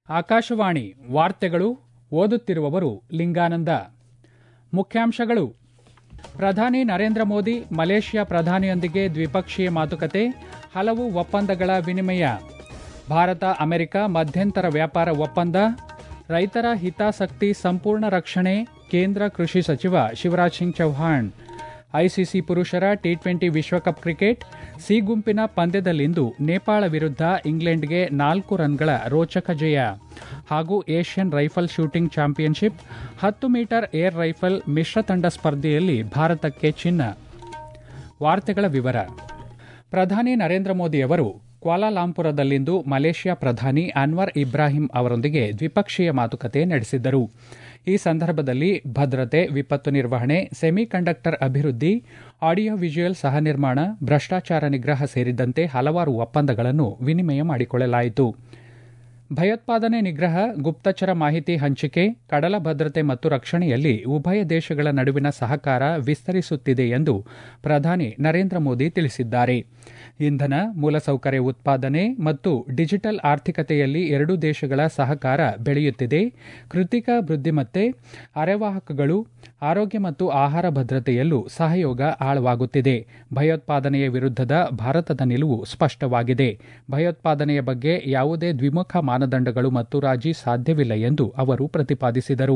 ಆಕಾಶವಾಣಿ ವಾರ್ತೆಗಳು ಓದುತ್ತಿರುವವರು ಲಿಂಗಾನಂದ ಮುಖ್ಯಾಂಶಗಳು ಪ್ರಧಾನಿ ನರೇಂದ್ರ ಮೋದಿ ಮಲೇಷ್ಯಾ ಪ್ರಧಾನಿಯೊಂದಿಗೆ ದ್ವಿಪಕ್ಷೀಯ ಮಾತುಕತೆ ಹಲವು ಒಪ್ಪಂದಗಳ ವಿನಿಮಯ ಭಾರತ ಅಮೆರಿಕ ಮಧ್ಯಂತರ ವ್ಯಾಪಾರ ಒಪ್ಪಂದ ರೈತರ ಹಿತಾಸಕ್ತಿ ಸಂಪೂರ್ಣ ರಕ್ಷಣೆ ಕೇಂದ್ರ ಕೃಷಿ ಸಚಿವ ಶಿವರಾಜ್ ಸಿಂಗ್ ಚೌಹಾಣ್ ಐಸಿಸಿ ಪುರುಷರ ಟಿ ಟ್ವೆಂಟಿ ವಿಶ್ವಕಪ್ ಕ್ರಿಕೆಟ್ ಸಿ ಗುಂಪಿನ ಪಂದ್ಯದಲ್ಲಿಂದು ನೇಪಾಳ ವಿರುದ್ಧ ಇಂಗ್ಲೆಂಡ್ಗೆ ನಾಲ್ಕು ರನ್ಗಳ ರೋಚಕ ಜಯ ಹಾಗೂ ಏಷ್ಯನ್ ರೈಫಲ್ ಶೂಟಿಂಗ್ ಚಾಂಪಿಯನ್ಶಿಪ್ ಹತ್ತು ಮೀಟರ್ ಏರ್ ರೈಫಲ್ ಮಿಶ್ರ ತಂಡ ಸ್ಪರ್ಧೆಯಲ್ಲಿ ಭಾರತಕ್ಕೆ ಚಿನ್ನ ವಾರ್ತೆಗಳ ವಿವರ ಪ್ರಧಾನಿ ನರೇಂದ್ರ ಮೋದಿ ಅವರು ಕ್ವಾಲಾಲಾಂಪುರದಲ್ಲಿಂದು ಮಲೇಷ್ಯಾ ಪ್ರಧಾನಿ ಅನ್ವರ್ ಇಬ್ರಾಹಿಂ ಅವರೊಂದಿಗೆ ದ್ವಿಪಕ್ಷೀಯ ಮಾತುಕತೆ ನಡೆಸಿದ್ದರು ಈ ಸಂದರ್ಭದಲ್ಲಿ ಭದ್ರತೆ ವಿಪತ್ತು ನಿರ್ವಹಣೆ ಸೆಮಿ ಕಂಡಕ್ಟರ್ ಅಭಿವೃದ್ಧಿ ಆಡಿಯೋ ವಿಜುವಲ್ ಸಹ ನಿರ್ಮಾಣ ಭ್ರಷ್ಟಾಚಾರ ನಿಗ್ರಹ ಸೇರಿದಂತೆ ಹಲವಾರು ಒಪ್ಪಂದಗಳನ್ನು ವಿನಿಮಯ ಮಾಡಿಕೊಳ್ಳಲಾಯಿತು ಭಯೋತ್ಪಾದನೆ ನಿಗ್ರಹ ಗುಪ್ತಚರ ಮಾಹಿತಿ ಹಂಚಿಕೆ ಕಡಲ ಭದ್ರತೆ ಮತ್ತು ರಕ್ಷಣೆಯಲ್ಲಿ ಉಭಯ ದೇಶಗಳ ನಡುವಿನ ಸಹಕಾರ ವಿಸ್ತರಿಸುತ್ತಿದೆ ಎಂದು ಪ್ರಧಾನಿ ನರೇಂದ್ರ ಮೋದಿ ತಿಳಿಸಿದ್ದಾರೆ ಇಂಧನ ಮೂಲಸೌಕರ್ಯ ಉತ್ಪಾದನೆ ಮತ್ತು ಡಿಜಿಟಲ್ ಆರ್ಥಿಕತೆಯಲ್ಲಿ ಎರಡೂ ದೇಶಗಳ ಸಹಕಾರ ಬೆಳೆಯುತ್ತಿದೆ ಕೃತಿಕ ಬುದ್ದಿಮತ್ತೆ ಅರೆವಾಹಕಗಳು ಆರೋಗ್ಯ ಮತ್ತು ಆಹಾರ ಭದ್ರತೆಯಲ್ಲೂ ಸಹಯೋಗ ಆಳವಾಗುತ್ತಿದೆ ಭಯೋತ್ಪಾದನೆಯ ವಿರುದ್ಧದ ಭಾರತದ ನಿಲುವು ಸ್ಪಷ್ಟವಾಗಿದೆ ಭಯೋತ್ಪಾದನೆಯ ಬಗ್ಗೆ ಯಾವುದೇ ದ್ವಿಮುಖ ಮಾನದಂಡಗಳು ಮತ್ತು ರಾಜಿ ಸಾಧ್ಯವಿಲ್ಲ ಎಂದು ಅವರು ಪ್ರತಿಪಾದಿಸಿದರು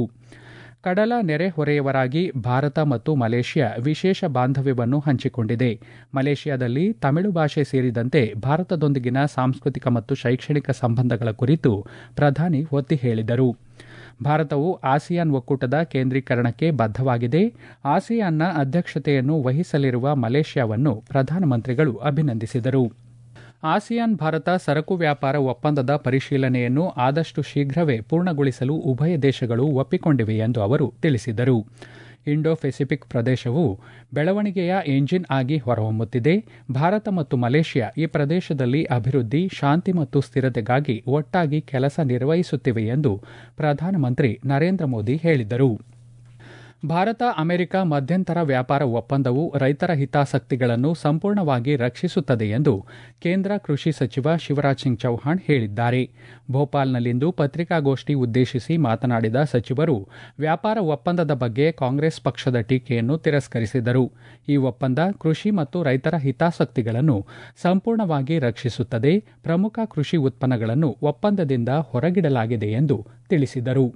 ಕಡಲ ನೆರೆಹೊರೆಯವರಾಗಿ ಭಾರತ ಮತ್ತು ಮಲೇಷ್ಯಾ ವಿಶೇಷ ಬಾಂಧವ್ಯವನ್ನು ಹಂಚಿಕೊಂಡಿದೆ ಮಲೇಷ್ಯಾದಲ್ಲಿ ತಮಿಳು ಭಾಷೆ ಸೇರಿದಂತೆ ಭಾರತದೊಂದಿಗಿನ ಸಾಂಸ್ಕೃತಿಕ ಮತ್ತು ಶೈಕ್ಷಣಿಕ ಸಂಬಂಧಗಳ ಕುರಿತು ಪ್ರಧಾನಿ ಒತ್ತಿ ಹೇಳಿದರು ಭಾರತವು ಆಸಿಯಾನ್ ಒಕ್ಕೂಟದ ಕೇಂದ್ರೀಕರಣಕ್ಕೆ ಬದ್ಧವಾಗಿದೆ ಆಸಿಯಾನ್ನ ಅಧ್ಯಕ್ಷತೆಯನ್ನು ವಹಿಸಲಿರುವ ಮಲೇಷ್ಯಾವನ್ನು ಪ್ರಧಾನಮಂತ್ರಿಗಳು ಅಭಿನಂದಿಸಿದರು ಆಸಿಯಾನ್ ಭಾರತ ಸರಕು ವ್ಯಾಪಾರ ಒಪ್ಪಂದದ ಪರಿಶೀಲನೆಯನ್ನು ಆದಷ್ಟು ಶೀಘ್ರವೇ ಪೂರ್ಣಗೊಳಿಸಲು ಉಭಯ ದೇಶಗಳು ಒಪ್ಪಿಕೊಂಡಿವೆ ಎಂದು ಅವರು ತಿಳಿಸಿದರು ಇಂಡೋ ಪೆಸಿಫಿಕ್ ಪ್ರದೇಶವು ಬೆಳವಣಿಗೆಯ ಎಂಜಿನ್ ಆಗಿ ಹೊರಹೊಮ್ಮುತ್ತಿದೆ ಭಾರತ ಮತ್ತು ಮಲೇಷ್ಯಾ ಈ ಪ್ರದೇಶದಲ್ಲಿ ಅಭಿವೃದ್ಧಿ ಶಾಂತಿ ಮತ್ತು ಸ್ಥಿರತೆಗಾಗಿ ಒಟ್ಟಾಗಿ ಕೆಲಸ ನಿರ್ವಹಿಸುತ್ತಿವೆ ಎಂದು ಪ್ರಧಾನಮಂತ್ರಿ ನರೇಂದ್ರ ಮೋದಿ ಹೇಳಿದರು ಭಾರತ ಅಮೆರಿಕ ಮಧ್ಯಂತರ ವ್ಯಾಪಾರ ಒಪ್ಪಂದವು ರೈತರ ಹಿತಾಸಕ್ತಿಗಳನ್ನು ಸಂಪೂರ್ಣವಾಗಿ ರಕ್ಷಿಸುತ್ತದೆ ಎಂದು ಕೇಂದ್ರ ಕೃಷಿ ಸಚಿವ ಶಿವರಾಜ್ ಸಿಂಗ್ ಚೌಹಾಣ್ ಹೇಳಿದ್ದಾರೆ ಭೋಪಾಲ್ನಲ್ಲಿಂದು ಪತ್ರಿಕಾಗೋಷ್ಠಿ ಉದ್ದೇಶಿಸಿ ಮಾತನಾಡಿದ ಸಚಿವರು ವ್ಯಾಪಾರ ಒಪ್ಪಂದದ ಬಗ್ಗೆ ಕಾಂಗ್ರೆಸ್ ಪಕ್ಷದ ಟೀಕೆಯನ್ನು ತಿರಸ್ಕರಿಸಿದರು ಈ ಒಪ್ಪಂದ ಕೃಷಿ ಮತ್ತು ರೈತರ ಹಿತಾಸಕ್ತಿಗಳನ್ನು ಸಂಪೂರ್ಣವಾಗಿ ರಕ್ಷಿಸುತ್ತದೆ ಪ್ರಮುಖ ಕೃಷಿ ಉತ್ಪನ್ನಗಳನ್ನು ಒಪ್ಪಂದದಿಂದ ಹೊರಗಿಡಲಾಗಿದೆ ಎಂದು ತಿಳಿಸಿದರು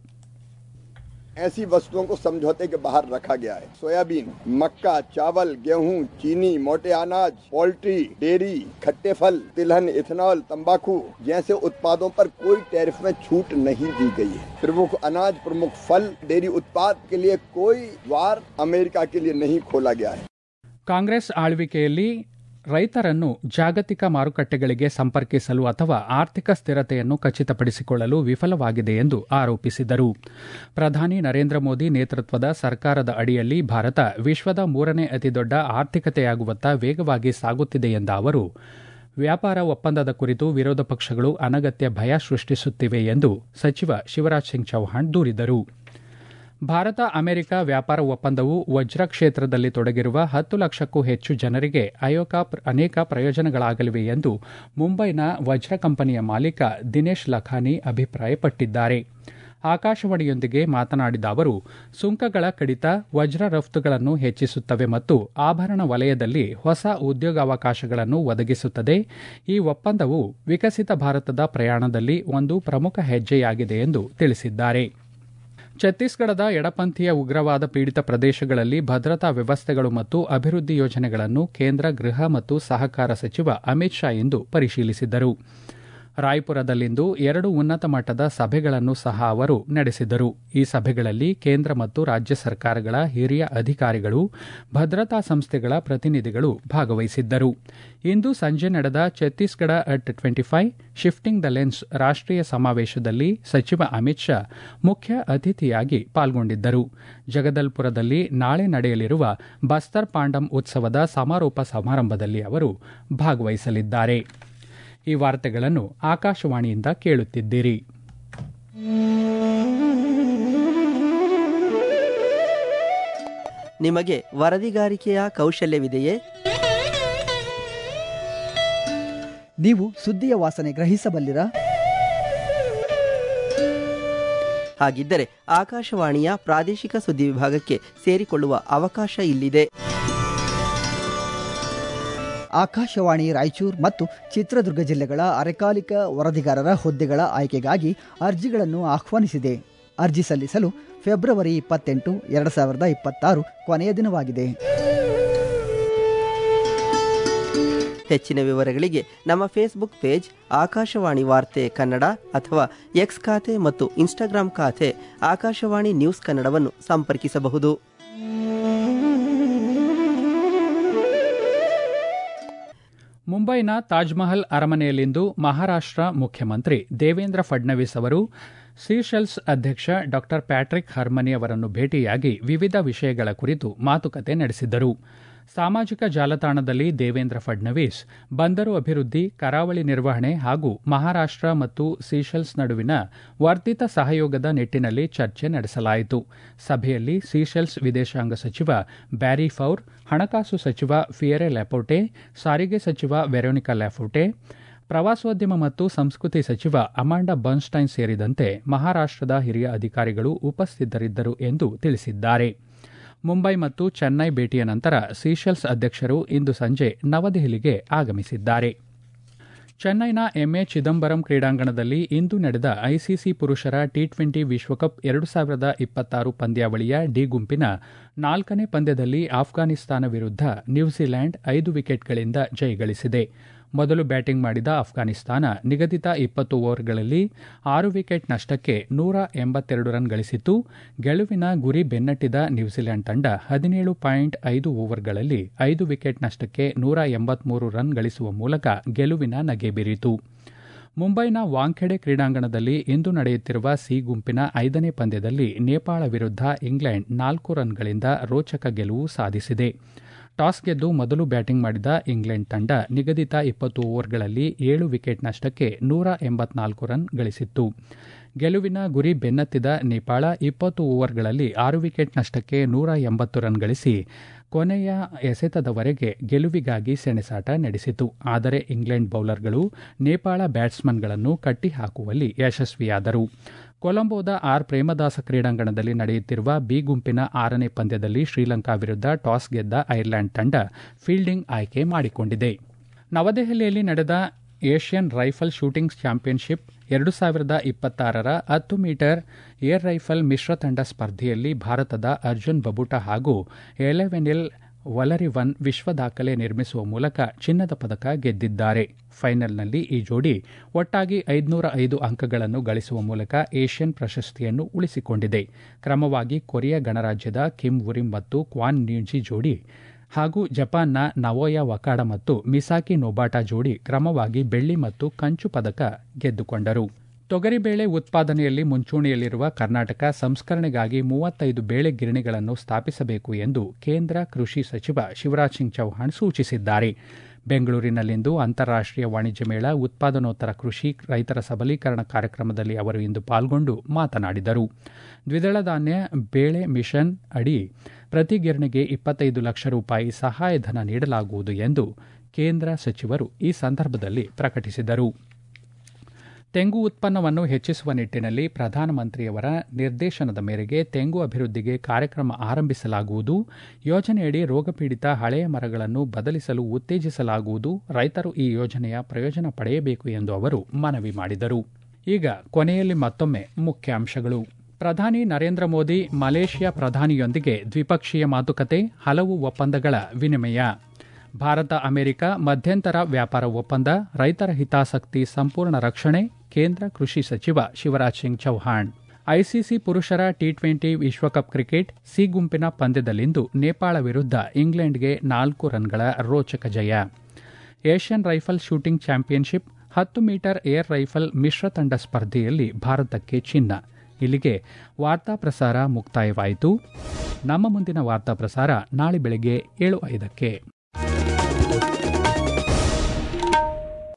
ऐसी वस्तुओं को समझौते के बाहर रखा गया है सोयाबीन मक्का चावल गेहूं चीनी मोटे अनाज पोल्ट्री डेयरी खट्टे फल तिलहन इथेनॉल तंबाकू जैसे उत्पादों पर कोई टैरिफ में छूट नहीं दी गई है प्रमुख अनाज प्रमुख फल डेयरी उत्पाद के लिए कोई द्वार अमेरिका के लिए नहीं खोला गया है ಕಾಂಗ್ರೆಸ್ ಆಳ್ವಿಕೆಯಲ್ಲಿ ರೈತರನ್ನು ಜಾಗತಿಕ ಮಾರುಕಟ್ಟೆಗಳಿಗೆ ಸಂಪರ್ಕಿಸಲು ಅಥವಾ ಆರ್ಥಿಕ ಸ್ಥಿರತೆಯನ್ನು ಖಚಿತಪಡಿಸಿಕೊಳ್ಳಲು ವಿಫಲವಾಗಿದೆ ಎಂದು ಆರೋಪಿಸಿದರು ಪ್ರಧಾನಿ ನರೇಂದ್ರ ಮೋದಿ ನೇತೃತ್ವದ ಸರ್ಕಾರದ ಅಡಿಯಲ್ಲಿ ಭಾರತ ವಿಶ್ವದ ಮೂರನೇ ಅತಿದೊಡ್ಡ ಆರ್ಥಿಕತೆಯಾಗುವತ್ತ ವೇಗವಾಗಿ ಸಾಗುತ್ತಿದೆ ಎಂದ ಅವರು ವ್ಯಾಪಾರ ಒಪ್ಪಂದದ ಕುರಿತು ವಿರೋಧ ಪಕ್ಷಗಳು ಅನಗತ್ಯ ಭಯ ಸೃಷ್ಟಿಸುತ್ತಿವೆ ಎಂದು ಸಚಿವ ಶಿವರಾಜ್ ಸಿಂಗ್ ಚೌಹಾಣ್ ದೂರಿದರು ಭಾರತ ಅಮೆರಿಕ ವ್ಯಾಪಾರ ಒಪ್ಪಂದವು ವಜ್ರ ಕ್ಷೇತ್ರದಲ್ಲಿ ತೊಡಗಿರುವ ಹತ್ತು ಲಕ್ಷಕ್ಕೂ ಹೆಚ್ಚು ಜನರಿಗೆ ಅಯೋಕ ಅನೇಕ ಪ್ರಯೋಜನಗಳಾಗಲಿವೆ ಎಂದು ಮುಂಬೈನ ವಜ್ರ ಕಂಪನಿಯ ಮಾಲೀಕ ದಿನೇಶ್ ಲಖಾನಿ ಅಭಿಪ್ರಾಯಪಟ್ಟಿದ್ದಾರೆ ಆಕಾಶವಾಣಿಯೊಂದಿಗೆ ಮಾತನಾಡಿದ ಅವರು ಸುಂಕಗಳ ಕಡಿತ ವಜ್ರ ರಫ್ತುಗಳನ್ನು ಹೆಚ್ಚಿಸುತ್ತವೆ ಮತ್ತು ಆಭರಣ ವಲಯದಲ್ಲಿ ಹೊಸ ಉದ್ಯೋಗಾವಕಾಶಗಳನ್ನು ಒದಗಿಸುತ್ತದೆ ಈ ಒಪ್ಪಂದವು ವಿಕಸಿತ ಭಾರತದ ಪ್ರಯಾಣದಲ್ಲಿ ಒಂದು ಪ್ರಮುಖ ಹೆಜ್ಜೆಯಾಗಿದೆ ಎಂದು ತಿಳಿಸಿದ್ದಾರೆ ಛತ್ತೀಸ್ಗಢದ ಎಡಪಂಥೀಯ ಉಗ್ರವಾದ ಪೀಡಿತ ಪ್ರದೇಶಗಳಲ್ಲಿ ಭದ್ರತಾ ವ್ಯವಸ್ಥೆಗಳು ಮತ್ತು ಅಭಿವೃದ್ಧಿ ಯೋಜನೆಗಳನ್ನು ಕೇಂದ್ರ ಗೃಹ ಮತ್ತು ಸಹಕಾರ ಸಚಿವ ಅಮಿತ್ ಶಾ ಇಂದು ಪರಿಶೀಲಿಸಿದರು ರಾಯ್ಪುರದಲ್ಲಿಂದು ಎರಡು ಉನ್ನತ ಮಟ್ಟದ ಸಭೆಗಳನ್ನು ಸಹ ಅವರು ನಡೆಸಿದರು ಈ ಸಭೆಗಳಲ್ಲಿ ಕೇಂದ್ರ ಮತ್ತು ರಾಜ್ಯ ಸರ್ಕಾರಗಳ ಹಿರಿಯ ಅಧಿಕಾರಿಗಳು ಭದ್ರತಾ ಸಂಸ್ಥೆಗಳ ಪ್ರತಿನಿಧಿಗಳು ಭಾಗವಹಿಸಿದ್ದರು ಇಂದು ಸಂಜೆ ನಡೆದ Chhattisgarh at twenty five shifting the lens ರಾಷ್ಟೀಯ ಸಮಾವೇಶದಲ್ಲಿ ಸಚಿವ ಅಮಿತ್ ಶಾ ಮುಖ್ಯ ಅತಿಥಿಯಾಗಿ ಪಾಲ್ಗೊಂಡಿದ್ದರು ಜಗದಲ್ಪುರದಲ್ಲಿ ನಾಳೆ ನಡೆಯಲಿರುವ ಬಸ್ತರ್ ಪಾಂಡಂ ಉತ್ಸವದ ಸಮಾರೋಪ ಸಮಾರಂಭದಲ್ಲಿ ಅವರು ಭಾಗವಹಿಸಲಿದ್ದಾರೆ ಈ ವಾರ್ತೆಗಳನ್ನು ಆಕಾಶವಾಣಿಯಿಂದ ಕೇಳುತ್ತಿದ್ದೀರಿ ನಿಮಗೆ ವರದಿಗಾರಿಕೆಯ ಕೌಶಲ್ಯವಿದೆಯೇ ನೀವು ಸುದ್ದಿಯ ವಾಸನೆ ಗ್ರಹಿಸಬಲ್ಲಿರಾ ಹಾಗಿದ್ದರೆ ಆಕಾಶವಾಣಿಯ ಪ್ರಾದೇಶಿಕ ಸುದ್ದಿ ವಿಭಾಗಕ್ಕೆ ಸೇರಿಕೊಳ್ಳುವ ಅವಕಾಶ ಇಲ್ಲಿದೆ ಆಕಾಶವಾಣಿ ರಾಯಚೂರು ಮತ್ತು ಚಿತ್ರದುರ್ಗ ಜಿಲ್ಲೆಗಳ ಅರೆಕಾಲಿಕ ವರದಿಗಾರರ ಹುದ್ದೆಗಳ ಆಯ್ಕೆಗಾಗಿ ಅರ್ಜಿಗಳನ್ನು ಆಹ್ವಾನಿಸಿದೆ ಅರ್ಜಿ ಸಲ್ಲಿಸಲು ಫೆಬ್ರವರಿ ಇಪ್ಪತ್ತೆಂಟು ಎರಡು ಸಾವಿರದ ಇಪ್ಪತ್ತಾರು ಕೊನೆಯ ದಿನವಾಗಿದೆ ಹೆಚ್ಚಿನ ವಿವರಗಳಿಗೆ ನಮ್ಮ ಫೇಸ್ಬುಕ್ ಪೇಜ್ ಆಕಾಶವಾಣಿ ವಾರ್ತೆ ಕನ್ನಡ ಅಥವಾ ಎಕ್ಸ್ ಖಾತೆ ಮತ್ತು ಇನ್ಸ್ಟಾಗ್ರಾಂ ಖಾತೆ ಆಕಾಶವಾಣಿ ನ್ಯೂಸ್ ಕನ್ನಡವನ್ನು ಸಂಪರ್ಕಿಸಬಹುದು ಮುಂಬೈನ ತಾಜ್ಮಹಲ್ ಅರಮನೆಯಲ್ಲಿಂದು ಮಹಾರಾಷ್ಟ್ರ ಮುಖ್ಯಮಂತ್ರಿ ದೇವೇಂದ್ರ ಫಡ್ನವೀಸ್ ಅವರು ಸೀಶೆಲ್ಸ್ ಅಧ್ಯಕ್ಷ ಡಾ ಪ್ಯಾಟ್ರಿಕ್ ಹರ್ಮನಿ ಅವರನ್ನು ಭೇಟಿಯಾಗಿ ವಿವಿಧ ವಿಷಯಗಳ ಕುರಿತು ಮಾತುಕತೆ ನಡೆಸಿದ್ದರು ಸಾಮಾಜಿಕ ಜಾಲತಾಣದಲ್ಲಿ ದೇವೇಂದ್ರ ಫಡ್ನವೀಸ್ ಬಂದರು ಅಭಿವೃದ್ಧಿ ಕರಾವಳಿ ನಿರ್ವಹಣೆ ಹಾಗೂ ಮಹಾರಾಷ್ಟ್ರ ಮತ್ತು ಸೀಶೆಲ್ಸ್ ನಡುವಿನ ವರ್ಧಿತ ಸಹಯೋಗದ ನಿಟ್ಟಿನಲ್ಲಿ ಚರ್ಚೆ ನಡೆಸಲಾಯಿತು ಸಭೆಯಲ್ಲಿ ಸೀಶೆಲ್ಸ್ ವಿದೇಶಾಂಗ ಸಚಿವ ಬ್ಯಾರಿ ಫೌರ್ ಹಣಕಾಸು ಸಚಿವ ಫಿಯರೆ ಲ್ಯಾಪೋಟೆ ಸಾರಿಗೆ ಸಚಿವ ವೆರೋನಿಕಾ ಲ್ಯಾಫೋಟೆ ಪ್ರವಾಸೋದ್ಯಮ ಮತ್ತು ಸಂಸ್ಕೃತಿ ಸಚಿವ ಅಮಾಂಡಾ ಬರ್ನ್ಸ್ಟೈನ್ ಸೇರಿದಂತೆ ಮಹಾರಾಷ್ಟ್ರದ ಹಿರಿಯ ಅಧಿಕಾರಿಗಳು ಉಪಸ್ಥಿತರಿದ್ದರು ಎಂದು ತಿಳಿಸಿದ್ದಾರೆ ಮುಂಬೈ ಮತ್ತು ಚೆನ್ನೈ ಭೇಟಿಯ ನಂತರ ಸೀಶೆಲ್ಸ್ ಅಧ್ಯಕ್ಷರು ಇಂದು ಸಂಜೆ ನವದೆಹಲಿಗೆ ಆಗಮಿಸಿದ್ದಾರೆ ಚೆನ್ನೈನ ಎಂಎ ಚಿದಂಬರಂ ಕ್ರೀಡಾಂಗಣದಲ್ಲಿ ಇಂದು ನಡೆದ ಐಸಿಸಿ ಪುರುಷರ ಟಿ ಟ್ವೆಂಟಿ ವಿಶ್ವಕಪ್ ಎರಡು ಸಾವಿರದ ಇಪ್ಪತ್ತಾರು ಪಂದ್ಯಾವಳಿಯ ಡಿ ಗುಂಪಿನ ನಾಲ್ಕನೇ ಪಂದ್ಯದಲ್ಲಿ ಆಫ್ಘಾನಿಸ್ತಾನ ವಿರುದ್ಧ ನ್ಯೂಜಿಲೆಂಡ್ ಐದು ವಿಕೆಟ್ಗಳಿಂದ ಜಯಗಳಿಸಿದೆ ಮೊದಲು ಬ್ಯಾಟಿಂಗ್ ಮಾಡಿದ ಅಫ್ಘಾನಿಸ್ತಾನ ನಿಗದಿತ ಇಪ್ಪತ್ತು ಓವರ್ಗಳಲ್ಲಿ ಆರು ವಿಕೆಟ್ ನಷ್ಟಕ್ಕೆ ನೂರ ಎಂಬತ್ತೆರಡು ರನ್ ಗಳಿಸಿತ್ತು ಗೆಲುವಿನ ಗುರಿ ಬೆನ್ನಟ್ಟಿದ ನ್ಯೂಜಿಲೆಂಡ್ ತಂಡ ಹದಿನೇಳು ಪಾಯಿಂಟ್ ಐದು ಓವರ್ಗಳಲ್ಲಿ ಐದು ವಿಕೆಟ್ ನಷ್ಟಕ್ಕೆ ನೂರ ಎಂಬತ್ಮೂರು ರನ್ ಗಳಿಸುವ ಮೂಲಕ ಗೆಲುವಿನ ನಗೆ ಬೀರಿತು ಮುಂಬೈನ ವಾಂಖೆಡೆ ಕ್ರೀಡಾಂಗಣದಲ್ಲಿ ಇಂದು ನಡೆಯುತ್ತಿರುವ ಸಿ ಗುಂಪಿನ ಐದನೇ ಪಂದ್ಯದಲ್ಲಿ ನೇಪಾಳ ವಿರುದ್ಧ ಇಂಗ್ಲೆಂಡ್ ನಾಲ್ಕು ರನ್ಗಳಿಂದ ರೋಚಕ ಗೆಲುವು ಸಾಧಿಸಿದೆ ಟಾಸ್ ಗೆದ್ದು ಮೊದಲು ಬ್ಯಾಟಿಂಗ್ ಮಾಡಿದ ಇಂಗ್ಲೆಂಡ್ ತಂಡ ನಿಗದಿತ ಇಪ್ಪತ್ತು ಓವರ್ಗಳಲ್ಲಿ ಏಳು ವಿಕೆಟ್ ನಷ್ಟಕ್ಕೆ ನೂರ ಎಂಬತ್ನಾಲ್ಕು ರನ್ ಗಳಿಸಿತ್ತು ಗೆಲುವಿನ ಗುರಿ ಬೆನ್ನತ್ತಿದ ನೇಪಾಳ ಇಪ್ಪತ್ತು ಓವರ್ಗಳಲ್ಲಿ ಆರು ವಿಕೆಟ್ ನಷ್ಟಕ್ಕೆ ನೂರ ಎಂಬತ್ತು ರನ್ ಗಳಿಸಿ ಕೊನೆಯ ಎಸೆತದವರೆಗೆ ಗೆಲುವಿಗಾಗಿ ಸೆಣಸಾಟ ನಡೆಸಿತು ಆದರೆ ಇಂಗ್ಲೆಂಡ್ ಬೌಲರ್ಗಳು ನೇಪಾಳ ಬ್ಯಾಟ್ಸ್ಮನ್ಗಳನ್ನು ಕಟ್ಟಿಹಾಕುವಲ್ಲಿ ಯಶಸ್ವಿಯಾದರು ಕೊಲಂಬೋದ ಆರ್ ಪ್ರೇಮದಾಸ ಕ್ರೀಡಾಂಗಣದಲ್ಲಿ ನಡೆಯುತ್ತಿರುವ ಬಿ ಗುಂಪಿನ ಆರನೇ ಪಂದ್ಯದಲ್ಲಿ ಶ್ರೀಲಂಕಾ ವಿರುದ್ಧ ಟಾಸ್ ಗೆದ್ದ ಐರ್ಲೆಂಡ್ ತಂಡ ಫೀಲ್ಡಿಂಗ್ ಆಯ್ಕೆ ಮಾಡಿಕೊಂಡಿದೆ ನವದೆಹಲಿಯಲ್ಲಿ ನಡೆದ ಏಷ್ಯನ್ ರೈಫಲ್ ಶೂಟಿಂಗ್ ಚಾಂಪಿಯನ್ಶಿಪ್ ಎರಡು ಸಾವಿರದ ಇಪ್ಪತ್ತಾರರ ಹತ್ತು ಮೀಟರ್ ಏರ್ ರೈಫಲ್ ಮಿಶ್ರ ತಂಡ ಸ್ಪರ್ಧೆಯಲ್ಲಿ ಭಾರತದ ಅರ್ಜುನ್ ಬಬುಟಾ ಹಾಗೂ ಎಲೆವೆನಿಲ್ ವಲರಿವನ್ ವಿಶ್ವ ದಾಖಲೆ ನಿರ್ಮಿಸುವ ಮೂಲಕ ಚಿನ್ನದ ಪದಕ ಗೆದ್ದಿದ್ದಾರೆ ಫೈನಲ್ನಲ್ಲಿ ಈ ಜೋಡಿ ಒಟ್ಟಾಗಿ ಐದುನೂರ ಐದು ಅಂಕಗಳನ್ನು ಗಳಿಸುವ ಮೂಲಕ ಏಷ್ಯನ್ ಪ್ರಶಸ್ತಿಯನ್ನು ಉಳಿಸಿಕೊಂಡಿದೆ ಕ್ರಮವಾಗಿ ಕೊರಿಯಾ ಗಣರಾಜ್ಯದ ಕಿಮ್ ವುರಿಮ್ ಮತ್ತು ಕ್ವಾನ್ ನ್ಯೂಜಿ ಜೋಡಿ ಹಾಗೂ ಜಪಾನ್ನ ನವೋಯಾ ವಕಾಡ ಮತ್ತು ಮಿಸಾಕಿ ನೊಬಾಟಾ ಜೋಡಿ ಕ್ರಮವಾಗಿ ಬೆಳ್ಳಿ ಮತ್ತು ಕಂಚು ಪದಕ ಗೆದ್ದುಕೊಂಡರು ತೊಗರಿಬೇಳೆ ಉತ್ಪಾದನೆಯಲ್ಲಿ ಮುಂಚೂಣಿಯಲ್ಲಿರುವ ಕರ್ನಾಟಕ ಸಂಸ್ಕರಣೆಗಾಗಿ ಮೂವತ್ತೈದು ಬೇಳೆ ಗಿರಣಿಗಳನ್ನು ಸ್ಥಾಪಿಸಬೇಕು ಎಂದು ಕೇಂದ್ರ ಕೃಷಿ ಸಚಿವ ಶಿವರಾಜ್ ಸಿಂಗ್ ಚೌಹಾಣ್ ಸೂಚಿಸಿದ್ದಾರೆ ಬೆಂಗಳೂರಿನಲ್ಲಿಂದು ಅಂತಾರಾಷ್ಟೀಯ ವಾಣಿಜ್ಯ ಮೇಳ ಉತ್ಪಾದನೋತ್ತರ ಕೃಷಿ ರೈತರ ಸಬಲೀಕರಣ ಕಾರ್ಯಕ್ರಮದಲ್ಲಿ ಅವರು ಇಂದು ಪಾಲ್ಗೊಂಡು ಮಾತನಾಡಿದರು ದ್ವಿದಳ ಧಾನ್ಯ ಬೇಳೆ ಮಿಷನ್ ಅಡಿ ಪ್ರತಿ ಗಿರಣಿಗೆ ಇಪ್ಪತ್ತೈದು ಲಕ್ಷ ರೂಪಾಯಿ ಸಹಾಯಧನ ನೀಡಲಾಗುವುದು ಎಂದು ಕೇಂದ್ರ ಸಚಿವರು ಈ ಸಂದರ್ಭದಲ್ಲಿ ಪ್ರಕಟಿಸಿದರು ತೆಂಗು ಉತ್ಪನ್ನವನ್ನು ಹೆಚ್ಚಿಸುವ ನಿಟ್ಟಿನಲ್ಲಿ ಪ್ರಧಾನಮಂತ್ರಿಯವರ ನಿರ್ದೇಶನದ ಮೇರೆಗೆ ತೆಂಗು ಅಭಿವೃದ್ಧಿಗೆ ಕಾರ್ಯಕ್ರಮ ಆರಂಭಿಸಲಾಗುವುದು ಯೋಜನೆಯಡಿ ರೋಗಪೀಡಿತ ಹಳೆಯ ಮರಗಳನ್ನು ಬದಲಿಸಲು ಉತ್ತೇಜಿಸಲಾಗುವುದು ರೈತರು ಈ ಯೋಜನೆಯ ಪ್ರಯೋಜನ ಪಡೆಯಬೇಕು ಎಂದು ಅವರು ಮನವಿ ಮಾಡಿದರು ಈಗ ಕೊನೆಯಲ್ಲಿ ಮತ್ತೊಮ್ಮೆ ಮುಖ್ಯಾಂಶಗಳು ಪ್ರಧಾನಿ ನರೇಂದ್ರ ಮೋದಿ ಮಲೇಷ್ಯಾ ಪ್ರಧಾನಿಯೊಂದಿಗೆ ದ್ವಿಪಕ್ಷೀಯ ಮಾತುಕತೆ ಹಲವು ಒಪ್ಪಂದಗಳ ವಿನಿಮಯ ಭಾರತ ಅಮೆರಿಕ ಮಧ್ಯಂತರ ವ್ಯಾಪಾರ ಒಪ್ಪಂದ ರೈತರ ಹಿತಾಸಕ್ತಿ ಸಂಪೂರ್ಣ ರಕ್ಷಣೆ ಕೇಂದ್ರ ಕೃಷಿ ಸಚಿವ ಶಿವರಾಜ್ ಸಿಂಗ್ ಚೌಹಾಣ್ ಐಸಿಸಿ ಪುರುಷರ ಟಿ ಟ್ವೆಂಟಿ ವಿಶ್ವಕಪ್ ಕ್ರಿಕೆಟ್ ಸಿ ಗುಂಪಿನ ಪಂದ್ಯದಲ್ಲಿಂದು ನೇಪಾಳ ವಿರುದ್ಧ ಇಂಗ್ಲೆಂಡ್ಗೆ ನಾಲ್ಕು ರನ್ಗಳ ರೋಚಕ ಜಯ ಏಷ್ಯನ್ ರೈಫಲ್ ಶೂಟಿಂಗ್ ಚಾಂಪಿಯನ್ಶಿಪ್ ಹತ್ತು ಮೀಟರ್ ಏರ್ ರೈಫಲ್ ಮಿಶ್ರ ತಂಡ ಸ್ಪರ್ಧೆಯಲ್ಲಿ ಭಾರತಕ್ಕೆ ಚಿನ್ನ ಇಲ್ಲಿಗೆ ವಾರ್ತಾ ಪ್ರಸಾರ ಮುಕ್ತಾಯವಾಯಿತು ನಮ್ಮ ಮುಂದಿನ ವಾರ್ತಾ ಪ್ರಸಾರ ನಾಳೆ ಬೆಳಗ್ಗೆ ಏಳು ಐದಕ್ಕೆ